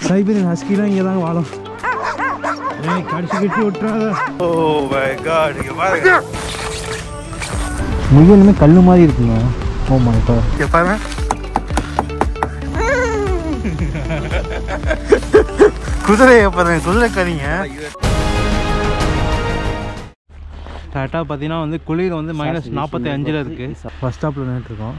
Siberian ஹஸ்கிலாம் இங்கே தான் வாழும் ஏய் கடிச்சு கட்டி விட்டுறாத ஓ மை காட் இங்க பாருங்க முயலுமே கல் மாதிரி இருக்குங்க ஓ மை காட் இங்க பாருங்க குதிரையை பாருங்க குதிரை கறிங்க டாட்டா பார்த்தீங்கன்னா வந்து குளிர் வந்து மைனஸ் நாற்பத்தி அஞ்சில் இருக்குது பஸ் ஸ்டாப்பில் நின்றுட்டுருக்கோம்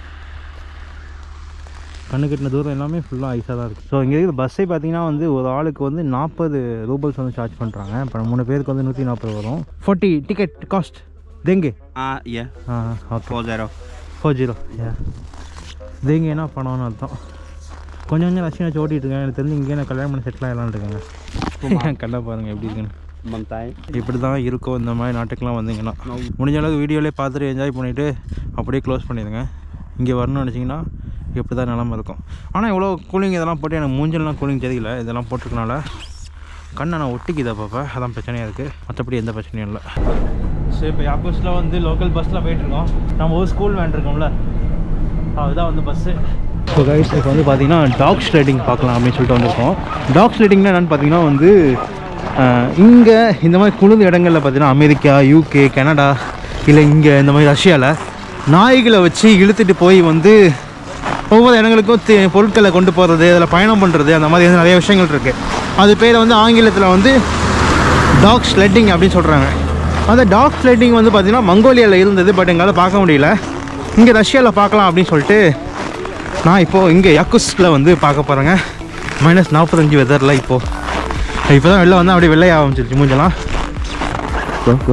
கண்ணு கட்டின தூரம் எல்லாமே ஃபுல்லாக ஐஸாக தான் இருக்குது ஸோ இங்கே இருக்கிற பஸ்ஸே பார்த்தீங்கன்னா வந்து ஒரு ஆளுக்கு வந்து நாற்பது ரூபல்ஸ் வந்து சார்ஜ் பண்ணுறாங்க இப்போ மூணு பேருக்கு வந்து நூற்றி நாற்பது வரும் ஃபார்ட்டி டிக்கெட் காஸ்ட் தேங்கே Ah, yeah, ஆ okay four zero. Four zero தேங்கேனா பணம்னு அர்த்தம் கொஞ்சம் கொஞ்சம் ரஷ்யா வச்சு ஓட்டிட்டு இருக்கேன் எனக்கு தெரிஞ்சு இங்கே நான் கல்யாணம் பண்ணி செட்டில் ஆகலான்னு இருக்கேங்க கண்ணை பாருங்கள் எப்படி இருக்குன்னு Mantai. இப்படி தான் இருக்கும் இந்த மாதிரி நாட்டுக்கெலாம் வந்தீங்கன்னா முடிஞ்ச அளவுக்கு வீடியோலேயே பார்த்துட்டு என்ஜாய் பண்ணிவிட்டு அப்படியே க்ளோஸ் பண்ணிடுங்க இங்கே வரணும்னு நினச்சிங்கன்னா இப்படி தான் நிலமை இருக்கும் ஆனால் இவ்வளோ கூலிங் இதெல்லாம் போட்டு எனக்கு மூஞ்சல்லாம் கூலிங் தெரியல இதெல்லாம் போட்டிருக்கனால கண்ணை நான் ஒட்டிக்குது அப்பப்போ அதான் பிரச்சனையாக இருக்குது மற்றபடி எந்த பிரச்சனையும் இல்லை ஸோ இப்போ யாக்கூஸில் வந்து லோக்கல் பஸ்ஸில் போயிட்டுருக்கோம் நம்ம ஒரு ஸ்கூல் வேன் இருக்கோம்ல அதுதான் வந்து பஸ்ஸு ஸோ கைஸ் இப்போ வந்து பார்த்தீங்கன்னா டாக் ஸ்லைடிங் பார்க்கலாம் அப்படின்னு சொல்லிட்டு வந்திருக்கோம் டாக் ஸ்லைடிங்னா என்னென்னு பார்த்தீங்கன்னா வந்து இங்கே இந்த மாதிரி குளிர் இடங்களில் பார்த்தீங்கன்னா அமெரிக்கா யூகே கனடா இல்லை இங்கே இந்த மாதிரி ரஷ்யாவில் நாய்களை வச்சு இழுத்துட்டு போய் வந்து ஒவ்வொரு இடங்களுக்கும் தி- பொருட்களை கொண்டு போகிறது அதில் பயணம் பண்ணுறது அந்த மாதிரி வந்து நிறைய விஷயங்கள் இருக்குது அது பேர் வந்து ஆங்கிலத்தில் வந்து டாக் ஸ்லெட்டிங் அப்படின்னு சொல்கிறாங்க அந்த டாக் ஸ்லெட்டிங் வந்து பார்த்திங்கன்னா மங்கோலியாவில் இருந்தது பட் எங்களால் பார்க்க முடியல இங்கே ரஷ்யாவில் பார்க்கலாம் அப்படின்னு சொல்லிட்டு நான் இப்போது இங்கே யக்குஸ்கில் வந்து பார்க்க போகிறேங்க மைனஸ் நாற்பத்தஞ்சு வெதரில் இப்போது இப்போ தான் வெளில வந்து அப்படியே வெள்ளைய ஆரம்பிச்சிருச்சு மூஞ்செல்லாம் Go, go.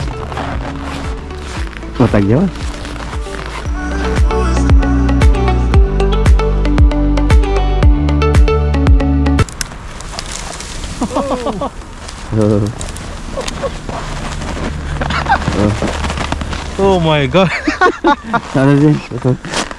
Вот так делай. Oh my God Подожди. это-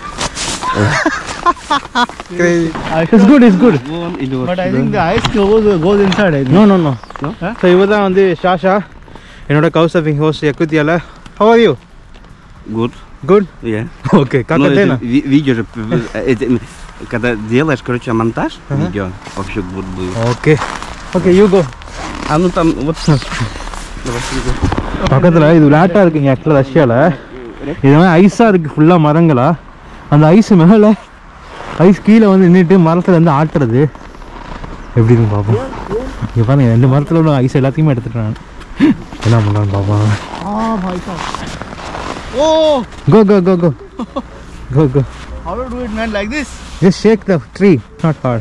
it's good it's good Вон идет. But I сюда. think the ice goes, goes inside. No, no, no. No? So இவர் தான் வந்து ஷாஷா என்னோட கவு சர்ஃபிங் ஹோஸ்ட் யக்குத்தியால how are you Good. Good Yeah. Okay Ну, கக்கத்தேனா это ви- видео же, п- эти, когда делаешь, короче, монтаж видео, вообще good будет. Okay okay you go А ну там вот Давай, иди. பக்கத்தில் இது விளையாட்டாக இருக்குங்க ஆக்சுவலாக ரஷ்யாவில் இது மாதிரி ஐஸாக இருக்குது ஃபுல்லாக மரங்களா அந்த ஐஸ் மேலே ஐஸ் கீழே வந்து நின்றுட்டு மரத்தில் வந்து ஆட்டுறது எப்படி இருக்கு பார்ப்போம் இங்கே பாருங்க ரெண்டு மரத்தில் உள்ள ஐஸ் எல்லாத்தையுமே எடுத்துட்டு நான் என்ன பண்ணுறான்னு பார்ப்போம் Oh, go go go go go go how to do it, man? Like this? Just shake the tree, not hard.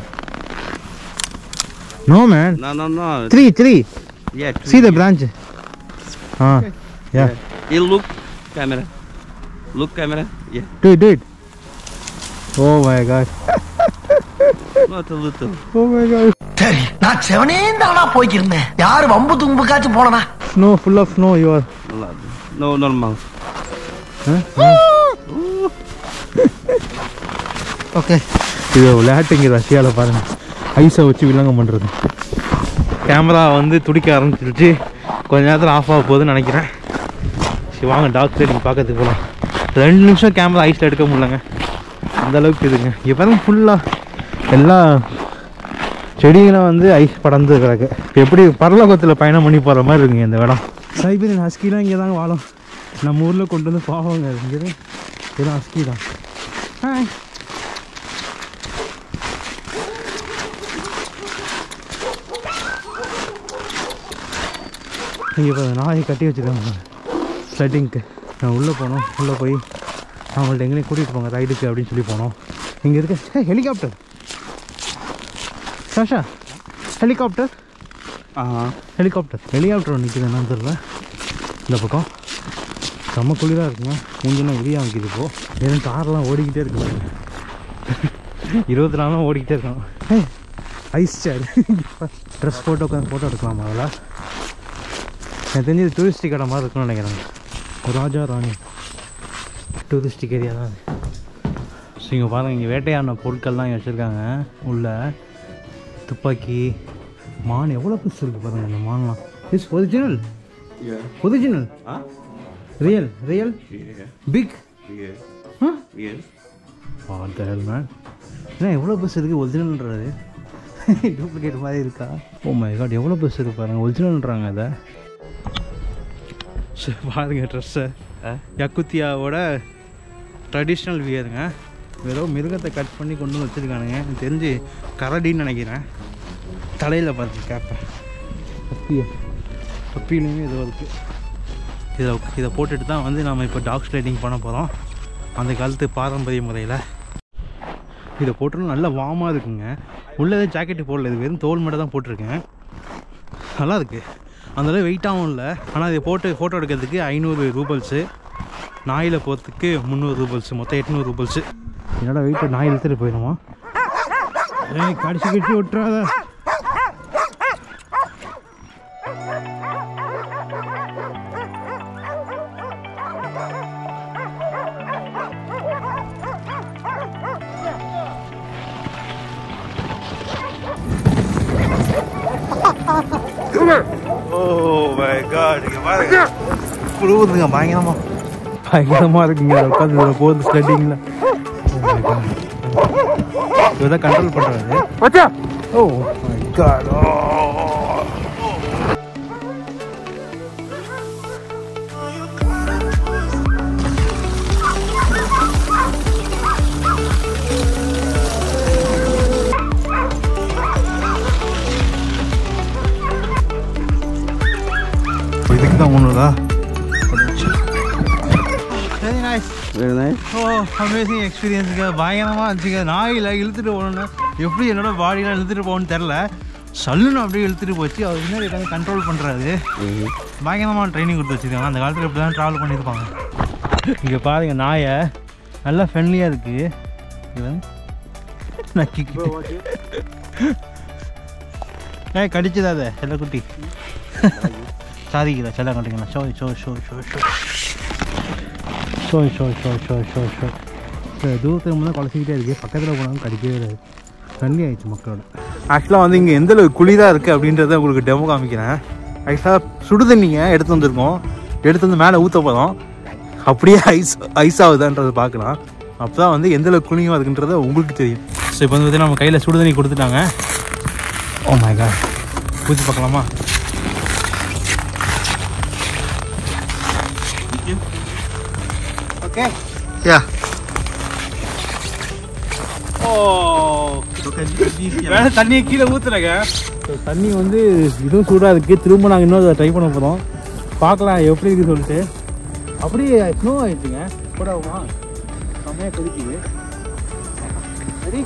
No man, No, no, no. tree, tree. Yeah, See the branch. Ah, yeah. И look camera. Look camera. Yeah. Do it, do it. Oh my god. Not a little. Oh my god. சரி நான் செவனேந்தானா போய்க்கிருந்தேன் யாரு வம்பு தும்புக்காச்சும் போனனா Snow, full of snow you are. Ладно. No, normal. Okay. இது விளையாட்டு இங்கே ரஷ்யாவில் பாருங்க ஐஸை வச்சு வில்லங்கம் பண்ணுறது கேமரா வந்து துடிக்க ஆரம்பிச்சிருச்சு கொஞ்ச நேரத்தில் ஆஃப் ஆக போகுதுன்னு நினைக்கிறேன் சரி வாங்க டாக் ரைடிங் பார்க்கறதுக்கு போகலாம் ரெண்டு நிமிஷம் கேமரா ஐஸில் எடுக்க முடியலங்க அந்த அளவுக்கு இதுங்க இங்கே பாருங்க ஃபுல்லாக எல்லா செடிகளும் வந்து ஐஸ் படர்ந்து கிடக்கு எப்படி பரலோகத்தில் பயணம் பண்ணி போகிற மாதிரி இருக்குங்க இந்த இடம் சைபீரியன் ஹஸ்கிலாம் இங்கே தாங்க வாழும் நம்ம ஊரில் கொண்டு வந்து பாவங்க இங்கே இதெல்லாம் ஹஸ்கி தான் ஹாய் இங்கே இப்போ நாயை கட்டி வச்சுருக்காங்க ஸ்லட்டிங்க்கு நான் உள்ளே போனோம் உள்ளே போய் அவங்கள்ட்ட எங்கேயும் கூட்டிகிட்டு போங்க ரைடுக்கு அப்படின்னு சொல்லி போனோம் இங்கே இருக்க hey helicopter Sasha helicopter Ага. Helicopter helicopter ஒன்று நிற்கிது என்னன்னு தெரியல இந்த பக்கம் செம்ம குளிராக இருக்குங்க மூஞ்செல்லாம் விரியா வைக்கிது இப்போ வெறும் கார்லாம் ஓடிக்கிட்டே இருக்கு பாருங்க. இருபத்தி நாலும் ஓடிக்கிட்டே இருக்கோம் ஐஸ் சேர் ட்ரெஸ் போட்டு உட்காந்து ஃபோட்டோ எடுக்கலாம் அதில் எனக்கு தெரிஞ்சு இது டூரிஸ்டிக் கடை மாதிரி இருக்குன்னு நினைக்கிறேன் ராஜா ராணி டூரிஸ்டிக் ஏரியா தான் அது ஸோ இங்கே பாருங்கள் இங்கே வேட்டையாடின பொருட்கள்லாம் இங்கே வச்சுருக்காங்க உள்ள துப்பாக்கி மான் எவ்வளோ பெருசு இருக்குது பாருங்கள் இந்த மான்லாம் is original Yeah. Original Huh? Real real Yeah. Big Yeah. Huh? Yes. What the hell man என்ன எவ்வளோ பெருசு இருக்குது ஒரிஜினல்ன்றது டூப்ளிகேட் மாதிரி இருக்கா ஓ மை காட் எவ்வளோ பெருசு இருக்கு பாருங்க ஒரிஜினல்ன்றாங்க அதை சரி பாருங்க ட்ரெஸ்ஸை யக்குத்தியாவோட ட்ரெடிஷ்னல் வியருங்க ஏதோ மிருகத்தை கட் பண்ணி கொண்டு வந்து வச்சுருக்கானுங்க எனக்கு தெரிஞ்சு கரடின்னு நினைக்கிறேன் தலையில் பார்த்து கேப்பேன் தொப்பியை தொப்பிலையுமே ஏதோ இருக்குது இதை இதை போட்டுட்டு தான் வந்து நம்ம இப்போ டாக் ஸ்லைடிங் பண்ண போகிறோம் அந்த காலத்து பாரம்பரிய முறையில் இதை போட்டுலும் நல்லா வார்மாக இருக்குங்க உள்ளதே ஜாக்கெட்டு போடல இது வெறும் தோல் மட்டும் தான் போட்டிருக்கேன் நல்லா இருக்கு அந்தளவு வெயிட்டாகவும் இல்லை ஆனால் இதை போட்டு ஃபோட்டோ எடுக்கிறதுக்கு ஐநூறு ரூபல்ஸு நாயில் போகிறதுக்கு முந்நூறு ரூபல்ஸ் மொத்தம் எட்நூறு ரூபல்ஸு என்னோட வெயிட்டை நாய் இழுத்துட்டு போயிடுமா ஏய் கடிச்சு கடிச்சு விட்டுறாத ஓ மை காட் இங்க பாருங்க குழுவுதுங்க பயங்கரமாக பயங்கரமாக இருக்குங்க இதில் உட்காந்து இதில் போகுது ஸ்லெட்டிங்கில் இதான் கண்ட்ரோல் பண்ணுறாரு ஓ மை காட் இதுக்கு தான் ஒன்றுதா சரி nice Very nice. Oh amazing எக்ஸ்பீரியன்ஸுங்க பயங்கரமாக இருந்துச்சுங்க நாயில் இழுத்துட்டு போகணுன்னு எப்படி என்னோட பாடியெலாம் இழுத்துட்டு போகணும்னு தெரில சல்லுன்னு அப்படியே இழுத்துட்டு போச்சு அவர் முன்னாடி உட்காந்து கண்ட்ரோல் பண்ணுறாரு பயங்கரமாக ட்ரைனிங் கொடுத்து வச்சுருக்காங்க அந்த காலத்தில் இப்படி தான் ட்ராவல் பண்ணியிருப்பாங்க இங்கே பாருங்க நாயை நல்லா ஃப்ரெண்ட்லியாக இருக்குது இவன் நக்கிக்கிட்டு ஏ கடிச்சதா அதை செல்லக்குட்டி சாதிக்கிறா செல்ல கட்டிங்களா ஷோ ஷோ ஷோ ஷோ ஷோ ஷோ ஷோ ஷோ ஷோ ஷோ ஷோ ஸோ தூரத்துக்கு முன்னே குழச்சிக்கிட்டே இருக்குது பக்கத்தில் போனாலும் கடிக்கவே கிடையாது ஃப்ரெண்ட்லி ஆயிடுச்சு மக்களோட ஆக்சுவலாக வந்து இங்கே எந்த அளவுக்கு குளிராக இருக்குது அப்படின்றத உங்களுக்கு டெமோ காமிக்கிறேன் ஆக்சுவலாக சுடு தண்ணிங்க எடுத்து வந்திருக்கோம் எடுத்து வந்து மேலே ஊற்ற போகிறோம் அப்படியே ஐஸ் ஐஸ் ஆகுதான்றதை பார்க்கலாம் அப்போ தான் வந்து எந்த அளவுக்கு குளிங்காக இருக்குன்றத உங்களுக்கு தெரியும் ஸோ இப்போ வந்து பார்த்தீங்கன்னா நம்ம கையில் சுடு தண்ணி கொடுத்துட்டாங்க ஓ மை காட் ஊற்றி பார்க்கலாமா ஓகே யா வேற தண்ணியை கீழே ஊத்துறங்க தண்ணி வந்து இதுவும் சூடாக இருக்குது திரும்ப நாங்கள் இன்னும் ட்ரை பண்ண போகிறோம் பார்க்கலாம் எப்படி இருக்குன்னு சொல்லிட்டு அப்படியே ஸ்னோ ஆயிடுச்சுங்க கூடவுமா செம்மையாக கொதிக்குது சரி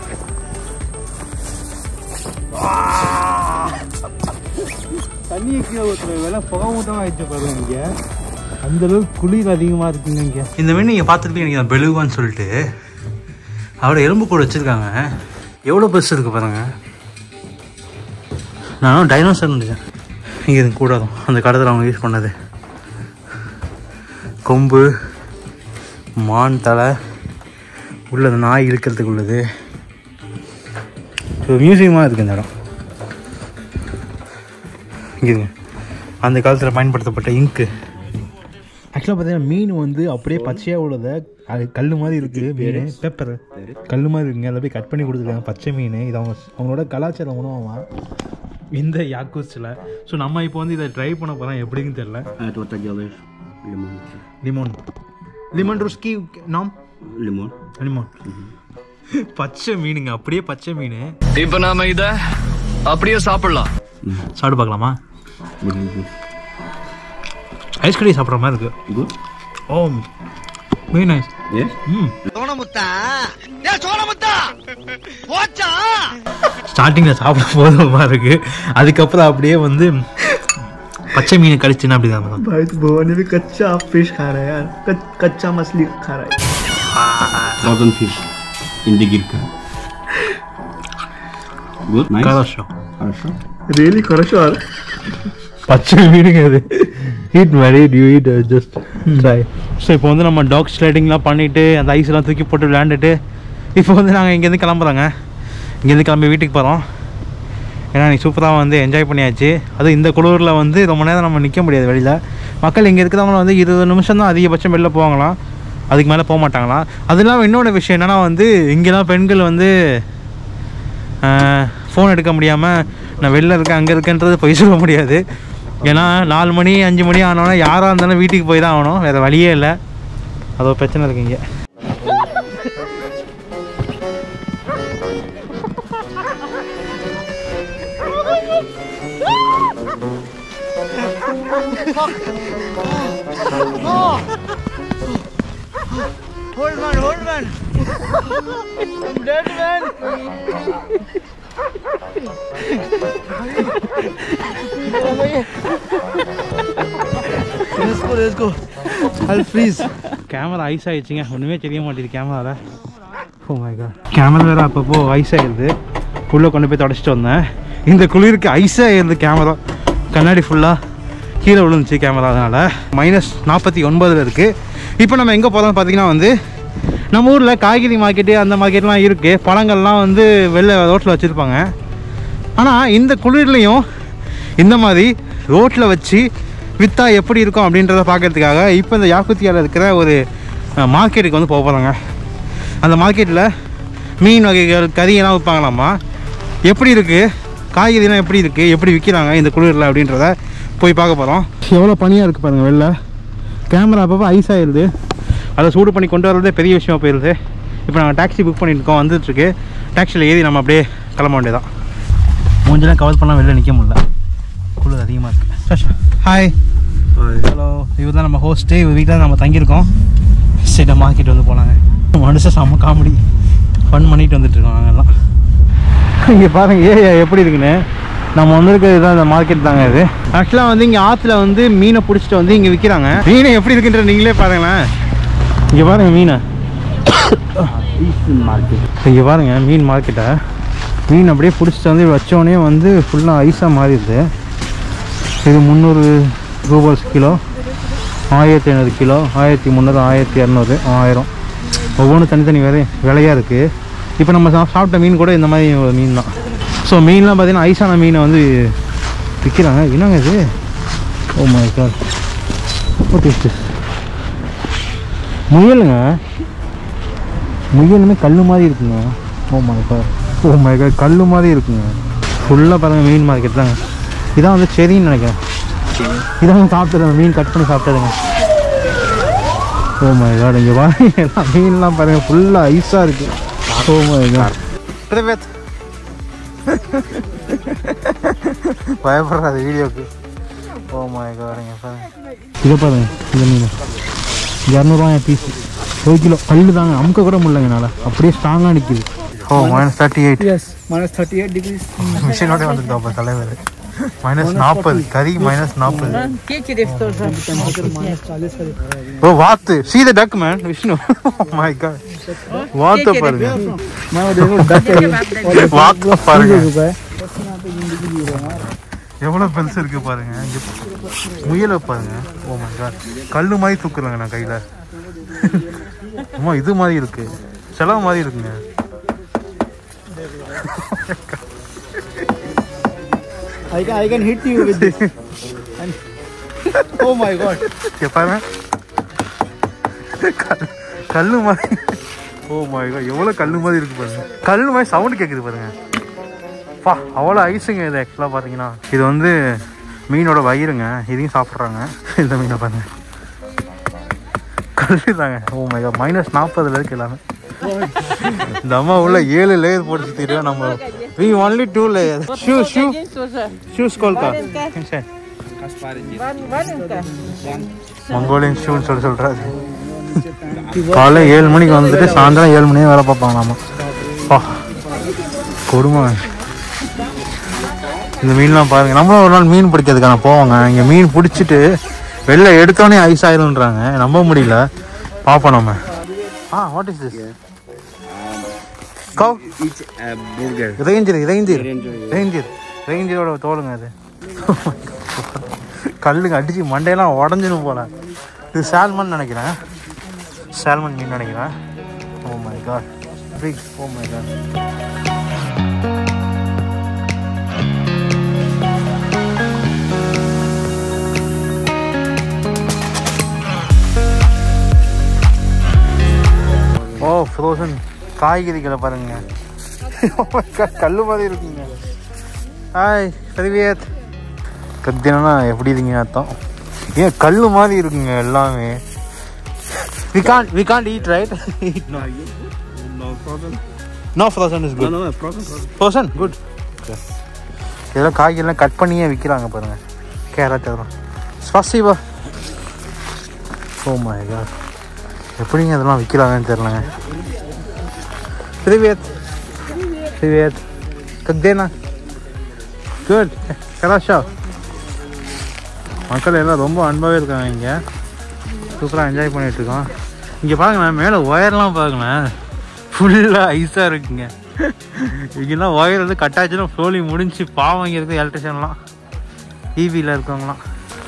தண்ணியை கீழே ஊற்றுற வேலை புகை மூட்டமாக ஆயிடுச்சு பாருங்க இங்கே அந்த அளவுக்கு குளிர் அதிகமாக இருக்குங்க இங்கே இந்த மீன் நீங்கள் பார்த்துருப்பீங்க பெலுவான்னு சொல்லிட்டு அவரோட எலும்பு கூட வச்சுருக்காங்க எவ்வளோ பெருசு இருக்குது பாருங்க நானும் டைனோசர் நினச்சேன் இங்கே இது கூடாதும் அந்த கடத்தில் அவங்க யூஸ் பண்ணது கொம்பு மான் தலை உள்ளது நாய் இழுக்கிறதுக்கு உள்ளது ஸோ மியூசியமாக இருக்குது இந்த இடம் இங்கேங்க அந்த காலத்தில் பயன்படுத்தப்பட்ட இங்கு ஆக்சுவலாக பார்த்தீங்கன்னா மீன் வந்து அப்படியே பச்சையாக உள்ளதை அது கல் மாதிரி இருக்குது மீன் பேப்பர் கல் மாதிரி இருக்குங்க அதை போய் கட் பண்ணி கொடுத்துருக்காங்க பச்சை மீன் இது அவங்க அவங்களோட கலாச்சார உணவாமா இந்த யாக்கூஸில் ஸோ நம்ம இப்போ வந்து இதை ட்ரை பண்ண போகிறோம் எப்படின்னு தெரில А это вот так делаешь. Лимон. லிமோன் லிமன் ருஸ்கி நாம் Лимон. லிமோன் பச்சை மீனுங்க அப்படியே பச்சை மீன் இப்ப நாம இத அப்படியே சாப்பிடலாம் சாப்பிட்டு பார்க்கலாமா Выглядит good. ஐஸ் கடி சாப்பிட்ற மாதிரி இருக்கு Good? Oh very nice Yes? ம் சோனமுத்தா ஏ சோனமுத்தா போச்சா ஸ்டார்டிங்கில் சாப்பிட போதுமா இருக்கு அதுக்கப்புறம் அப்படியே வந்து பச்சை மீன் கடிச்சுன்னா அப்படி தான் भाई तो भवानी भी कच्चा फिश खा रहा है यार कच- कच्चा मछली खा रहा है Frozen fish. Индигирка. Good? Nice? கலர்ஷம் Хорошо. रियली хорошо यार பச்சை மீனுங்க அது ஈட் மேரி you eat just try so இப்போ வந்து நம்ம டாக் ஸ்லைடிங்லாம் பண்ணிவிட்டு அந்த ஐஸ்லாம் தூக்கி போட்டு விளையாண்டுட்டு இப்போ வந்து நாங்கள் இங்கேருந்து கிளம்புறோங்க இங்கேருந்து கிளம்பி வீட்டுக்கு போகிறோம் ஏன்னா நீ சூப்பராக வந்து என்ஜாய் பண்ணியாச்சு அதுவும் இந்த குளூரில் வந்து ரொம்ப நேரம் நம்ம நிற்க முடியாது வெளியில் மக்கள் இங்கே இருக்கிறவங்க வந்து இருபது நிமிஷம் தான் அதிகபட்சம் வெளில போவாங்களாம் அதுக்கு மேலே போக மாட்டாங்களாம் அது இல்லாமல் இன்னொரு விஷயம் என்னென்னா வந்து இங்கெல்லாம் பெண்கள் வந்து ஃபோன் எடுக்க முடியாமல் நான் வெளில இருக்கேன் அங்கே இருக்கேன்றது போய் சொல்ல முடியாது ஏன்னா நாலு மணி அஞ்சு மணி ஆனோன்னா யாராக இருந்தாலும் வீட்டுக்கு போய் தான் ஆகணும் வேறு வழியே இல்லை அது ஒரு பிரச்சனை இருக்குங்க Let's go, let's go. I'll freeze. Camera ice ஆயிடுச்சுங்க ஒன்றுமே தெரிய மாட்டேங்குது கேமராவில் ஓ மை காட் கேமரா வேறு அப்பப்போ ஐஸ் ஆயிடுது உள்ளே கொண்டு போய் தொடச்சிட்டு வந்தேன் இந்த குளிருக்கு ஐஸே ஆயிடுது கேமரா கண்ணாடி ஃபுல்லாக கீழே விழுந்துச்சு கேமரா அதனால் மைனஸ் நாற்பத்தி ஒன்பதில் இருக்குது இப்போ நம்ம எங்கே போகிறோம்னு பார்த்தீங்கன்னா வந்து நம்ம ஊரில் காய்கறி மார்க்கெட்டு அந்த மார்க்கெட்லாம் இருக்குது பழங்கள்லாம் வந்து வெளில ரோட்டில் வச்சுருப்பாங்க ஆனால் இந்த குளிர்லையும் இந்த மாதிரி ரோட்டில் வச்சு விற்றா எப்படி இருக்கும் அப்படின்றத பார்க்கறதுக்காக இப்போ இந்த யாக்குத்தியாவில் இருக்கிற ஒரு அஹ், மார்க்கெட்டுக்கு வந்து போக போகிறாங்க அந்த மார்க்கெட்டில் மீன் வகைகள் கறியெல்லாம் விற்பாங்களாமா எப்படி இருக்குது காய்கறிலாம் எப்படி இருக்குது எப்படி விற்கிறாங்க இந்த குளிரில் அப்படின்றத போய் பார்க்க போகிறோம் எவ்வளோ பனியாக இருக்குது பாருங்கள் வெளில கேமரா அப்பப்போ ஐஸ் ஆயிடுது அதை சூடு பண்ணி கொண்டு வரதே பெரிய விஷயமா போயிடுது இப்போ நாங்கள் டாக்ஸி புக் பண்ணியிருக்கோம் வந்துட்டுருக்கு டாக்ஸியில் ஏறி நம்ம அப்படியே கிளம்ப வேண்டியதான் மூஞ்செல்லாம் கவர் பண்ணால் வெளில நிற்க முடியல குளிர் அதிகமாக இருக்குது ஹாய் ஹலோ இவர் தான் நம்ம ஹோஸ்ட்டு இவர் வீட்டில் நம்ம தங்கியிருக்கோம் சரி மார்க்கெட் வந்து போகலாங்க மனுஷன் செம்ம காமெடி ஃபன் பண்ணிட்டு வந்துட்டு இருக்கோம் நாங்கள் எல்லாம் இங்கே பாருங்க ஏ எப்படி இருக்குன்னு நம்ம வந்திருக்கிறது தான் இந்த மார்க்கெட் தாங்க இது ஆக்சுவலாக வந்து இங்கே ஆற்றுல வந்து மீனை பிடிச்சிட்டு வந்து இங்கே விற்கிறாங்க மீனை எப்படி இருக்குன்ற நீங்களே பாருங்களேன் இங்கே பாருங்க மீனை இங்கே பாருங்க மீன் மார்க்கெட்டை மீன் அப்படியே பிடிச்சிட்டு வந்து வச்சோடனே வந்து ஃபுல்லாக ஐஸாக மாறிடுது இது முந்நூறு ரூபாய்ஸ் கிலோ ஆயிரத்தி ஐநூறு கிலோ ஆயிரத்தி முந்நூறு ஆயிரத்தி இரநூறு ஆயிரம் ஒவ்வொன்றும் தனித்தனி வேறு விலையாக இருக்குது இப்போ நம்ம சா- சாப்பிட்ட மீன் கூட இந்த மாதிரி ஒரு மீன் தான் ஸோ மீன்லாம் பார்த்தீங்கன்னா ஐஸான மீனை வந்து விற்கிறாங்க என்னங்க இது oh my God what is this முயலுங்க முயலுமே கல் மாதிரி இருக்குங்க oh my God oh my God கல் மாதிரி இருக்குங்க ஃபுல்லாக பாருங்க மீன் மார்க்கெட் தாங்க இதான் வந்து செரின்னு நினைக்கிறேன் இதான் சாப்பிட்டது மீன் கட் பண்ணி சாப்பிட்டதுங்க ஓ மை காட் இங்கே பாருங்க எல்லாம் மீன்லாம் பாருங்க ஃபுல்லாக ஐஸாக இருக்கு ஓ மை காட் Привет. பயப்படுறாது வீடியோக்கு ஓ மை காட் இங்கே பாருங்க இதை பாருங்க இந்த மீன் இரநூறுவாயா பீஸ் ஒரு கிலோ கல்லு தாங்க அமுக்க கூட முடியலங்க என்னால் அப்படியே ஸ்ட்ராங்காக நிற்கிது oh minus thirty eight Yes, minus 38 degrees. மிஷினோட வந்துருக்கா அப்போ தலைவர் மைனஸ் நாற்பது கறி மைனஸ் நாற்பது minus 40 है. ஓ வாத்து see the duck man விஷ்ணு மை காட் வாத்து பாருங்க मैं देखो duck है. வாத்து பாருங்க रुपए. எவ்வளவு பெருசு இருக்கு பாருங்க இங்க முயலை பாருங்க ஓ மை காட் கல்லு மாதிரி தூக்குறாங்க நான் கையில அம்மா இது மாதிரி இருக்கு செலவு மாதிரி இருக்குங்க I can, I can hit you with this. And, oh my god. இங்க பாருங்க கல்- கல்லு மாதிரி ஓ மை காட் எவ்வளவு கல்லு மாதிரி இருக்கு பாருங்க கல்லு மாதிரி சவுண்ட் கேக்குது பாருங்க பா அவ்வளோ ஐஸுங்க இது ஆக்சுவலாக பார்த்தீங்கன்னா இது வந்து மீனோட வயிறுங்க இதையும் சாப்பிட்றாங்க இந்த மீனை பாருங்க கல்லு தாங்க ஓ மை காட் மைனஸ் நாற்பதுல இருக்கு எல்லாமே இந்த அம்மா உள்ள ஏழு லேயர் போட்டு சுத்திட்டு நம்ம we only two layer shoe shoe shoes கோல்கா மங்கோலியன் ஷூன்னு சொல்லி சொல்றாரு காலை ஏழு மணிக்கு வந்துட்டு சாயந்தரம் ஏழு மணியே வேலை பார்ப்பாங்களாமா பா கொடுமை இந்த மீன்லாம் பாருங்க நம்மளும் ஒரு நாள் மீன் பிடிக்கிறதுக்கான போவாங்க இங்கே மீன் பிடிச்சிட்டு வெளில எடுத்தோடனே ஐஸ் ஆயிரும்ன்றாங்க நம்ப முடியல பார்ப்போம் நம்ம ah what is this cow Eat a burger. Ranger ranger ranger ரேஞ்சரோட தோலுங்க அது கல்லுங்க அடிச்சு மண்டையெல்லாம் உடஞ்சிடும் போல இது சால்மன் நினைக்கிறேன் சால்மன் மீன் நினைக்கிறேன் oh my God big oh my God oh frozen காய்கறிகளை பாருங்க Oh my God, கல்லு மாதிரி இருக்குங்க ஹாய் சர்வியத் கத்தினா எப்படி இருக்கீங்க அர்த்தம் ஏன் கல் மாதிரி இருக்குங்க எல்லாமே we can we can't eat right no No problem. No frozen is No, good no, no problem. problem. Frozen good இதெல்லாம் காய்கறிலாம் கட் பண்ணியே விற்கிறாங்க பாருங்க கேரட் அதெல்லாம் ஸ்பாசிபா ஓ மை காட் எப்படிங்க இதெல்லாம் விற்கிறாங்கன்னு தெரிலங்க Привет. Привет. Как дела? Good. Хорошо. மக்கள் எல்லாம் ரொம்ப அன்பாகவே இருக்காங்க இங்கே சூப்பராக என்ஜாய் பண்ணிட்டு இருக்கோம் இங்கே பாருங்களேன் மேலே ஒயர்லாம் பாருங்களேன் ஃபுல்லாக ஐஸாக இருக்குங்க இங்கெல்லாம் ஒயர் வந்து கட் ஆச்சுன்னா ஃப்ளோலி முடிஞ்சு பாவம் இங்கே இருக்குது எலக்ட்ரிஷியன்லாம் ஈவியில் இருக்கவங்களாம்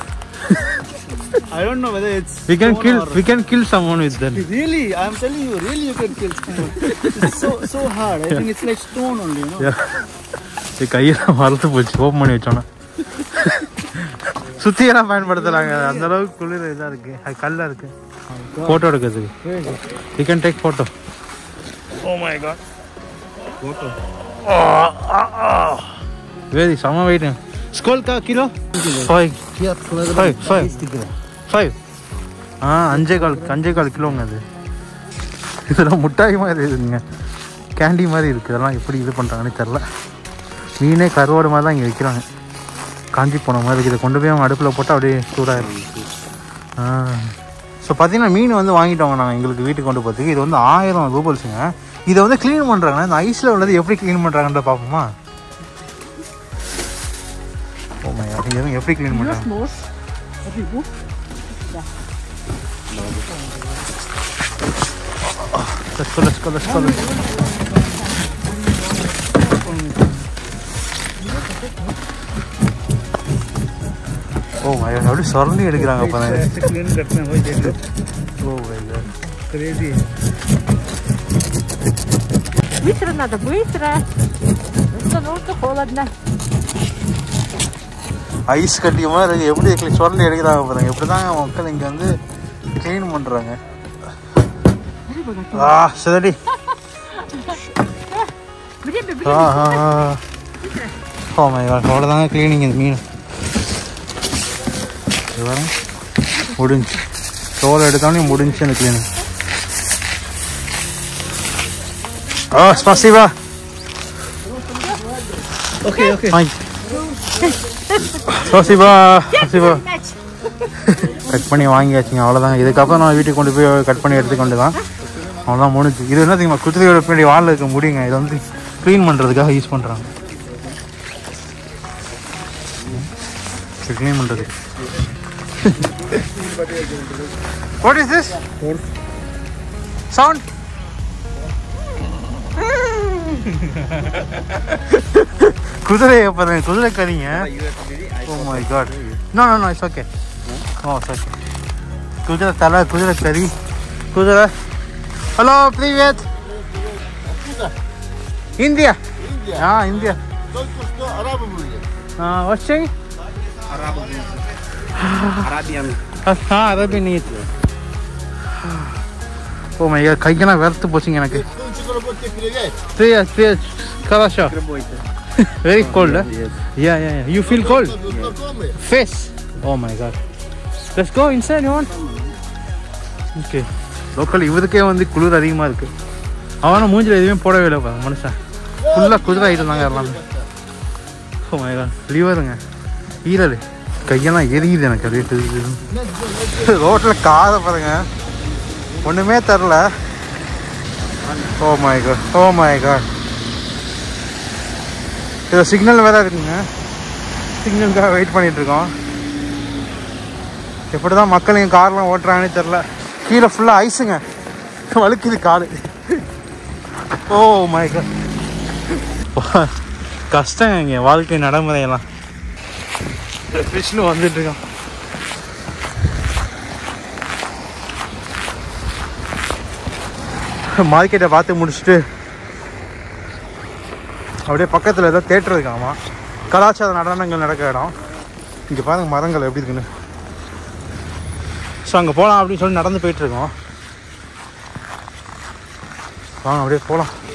I don't know whether it's. we can stone kill or- we can kill someone with that Really, I'm telling you, really, you can kill someone. it's so so hard. I think it's like stone only, you know. இது கையெல்லாம் மறந்து போச்சு open பண்ணி வச்சோன்னா சுத்தியெல்லாம் பயன்படுத்துறாங்க அந்த அளவுக்கு குளிர் இதாக இருக்கு அது கல்லா இருக்கு ஃபோட்டோ எடுக்கிறதுக்கு you can take photo oh my God photo வேதி செம வெயிட் ஸ்கோல் கா kilo five five five five ஆ அஞ்சே கால் அஞ்சே கால் கிலோங்க அது இதெல்லாம் முட்டாய் மாதிரி இருக்குங்க கேண்டி மாதிரி இருக்குது இதெல்லாம் எப்படி இது பண்ணுறாங்கன்னு தெரில மீனே கருவாடு மாதிரி தான் இங்கே விற்கிறாங்க காஞ்சி போன மாதிரி இருக்குது இதை கொண்டு போய் அவங்க அடுப்பில் போட்டால் அப்படியே சூடாயிரும் ஆ ஸோ பார்த்தீங்கன்னா மீன் வந்து வாங்கிட்டோங்க நாங்கள் எங்களுக்கு வீட்டுக்கு கொண்டு போகிறதுக்கு இது வந்து ஆயிரம் ரூபல்ஸுங்க இதை வந்து க்ளீன் பண்ணுறாங்க இந்த ஐஸில் உள்ளது எப்படி க்ளீன் பண்ணுறாங்கன்ற பார்ப்போமா ஓ மை God, இது எப்படி க்ளீன் பண்ணுறாங்க Let's go, let's go, let's go. Let's go. Oh my God, அப்படியே சொரண்டி எடுக்கிறாங்க அப்போ clean करना हो जाएगा. Oh my God. Crazy. Быстро надо, быстро. Становится холодно. Ice கட்டி மாதிரி இருக்கு. எப்படி இருக்கு? சொரண்டி எடுக்கிறாங்க பாருங்க இப்படி தாங்க மக்கள் இங்கே வந்து க்ளீன் பண்ணுறாங்க ஆ சரி Время, ஆ ஆ ஆ. ஓ மை காட் அவ்வளோதாங்க க்ளீனிங் இந்த மீன் இது பாருங்க முடிஞ்சு தோல் எடுத்தோடனே முடிஞ்சு அந்த க்ளீனிங் ஆ ஸ்பாசிவா Okay, okay. Hi. ஸ்பாசிவா ஸ்பாசிவா கட் பண்ணி வாங்கியாச்சுங்க அவ்வளோதாங்க இதுக்கப்புறம் நான் வீட்டுக்கு கொண்டு போய் கட் பண்ணி எடுத்துக்கொண்டு தான் அவ்வளோதான் முடிஞ்சு இது என்ன தெரியுமா குதிரையோட பின்னாடி வாலில் இருக்க முடியுங்க இதை வந்து க்ளீன் பண்ணுறதுக்காக யூஸ் பண்ணுறாங்க க்ளீன் பண்ணுறதுக்கு வாட் இஸ் திஸ் சவுண்ட் குதிரையை பாருங்க குதிரை கறிங்க oh my God no no no it's okay oh it's okay குதிரை தலை குதிரை கறி குதிரை ஹலோ привет இந்தியா ஆ இந்தியா வாட்சிங் Arabian. ஆ அரபி நீட் ஓ மை காட் கையெல்லாம் வெறுத்து போச்சுங்க எனக்கு Привет, привет. Хорошо. Very cold, huh? Yes. Yeah, yeah, yeah. You feel cold? Face. Oh my god. Let's go inside, you want? Okay. Local இவருக்கே வந்து குளிர் அதிகமாக இருக்கு அவனும் மூஞ்சில் எதுவுமே போடவே இல்லை பாருங்க மனுஷன் ஃபுல்லாக குதிரை ஆகிட்டு தாங்க எல்லாமே ஓ மை காட் லிவருங்க ஈரல் கையெல்லாம் எரியுது எனக்கு அப்படியே ரோட்டில் காதை பாருங்க ஒன்றுமே தரல oh my God oh my God இது சிக்னல் வேற இருக்குங்க சிக்னலுக்காக வெயிட் பண்ணிட்டு இருக்கோம் எப்படி தான் மக்கள் இங்கே கார்லாம் ஓட்டுறாங்கன்னு தெரில கீழே ஃபுல்லாக ஐஸுங்க வழுக்குது காடு ஓ மை காட் கஷ்டங்க இங்கே வாழ்க்கை நடைமுறையெல்லாம் விஷ்ணு வந்துட்டு இருக்கான் மார்க்கெட்டை பார்த்து முடிச்சுட்டு அப்படியே பக்கத்தில் ஏதோ தேட்டர் இருக்காமா கலாச்சார நடனங்கள் நடக்கிற இடம் இங்கே பாருங்க மரங்கள் எப்படி இருக்குன்னு ஸோ அங்கே போகலாம் அப்படின்னு சொல்லி நடந்து போயிட்டு இருக்கோம் வாங்க அப்படியே போகலாம்